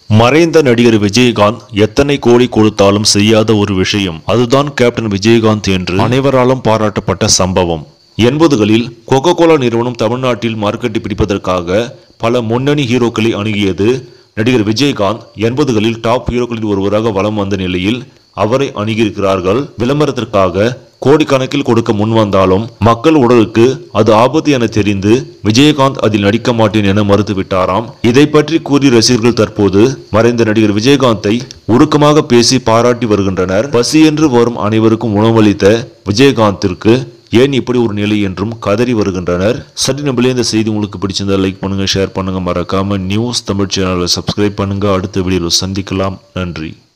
மறைந்த நடிகர் விஜயகாந்த் எத்தனை கோடி கொடுத்தாலும் செய்யாத ஒரு விஷயம் அதுதான் கேப்டன் விஜயகாந்த் என்று அனைவராலும் பாராட்டப்பட்ட சம்பவம் எண்பதுகளில் கோகோ கோலா நிறுவனம் தமிழ்நாட்டில் மார்க்கெட்டை பிடிப்பதற்காக பல முன்னணி ஹீரோக்களை அணுகியது நடிகர் விஜயகாந்த் எண்பதுகளில் டாப் ஹீரோக்களில் ஒருவராக வலம் வந்த நிலையில் அவரை அணுகியிருக்கிறார்கள் விளம்பரத்திற்காக கோடிக்கணக்கில் கொடுக்க முன் வந்தாலும் மக்கள் உடலுக்கு அது ஆபத்து என தெரிந்து விஜயகாந்த் அதில் நடிக்க மாட்டேன் என மறுத்துவிட்டாராம் இதை பற்றி கூறி ரசிகர்கள் தற்போது மறைந்த நடிகர் விஜயகாந்தை உருக்கமாக பேசி பாராட்டி வருகின்றனர் பசி என்று வரும் அனைவருக்கும் உணவளித்த விஜயகாந்திற்கு ஏன் இப்படி ஒரு நிலை என்றும் கதறி வருகின்றனர் சரி நம்மளே இந்த செய்தி உங்களுக்கு பிடிச்சிருந்தா லைக் பண்ணுங்க ஷேர் பண்ணுங்க மறக்காம நியூஸ் தமிழ் சேனலை சப்ஸ்கிரைப் பண்ணுங்க அடுத்த வீடியோவில் சந்திக்கலாம் நன்றி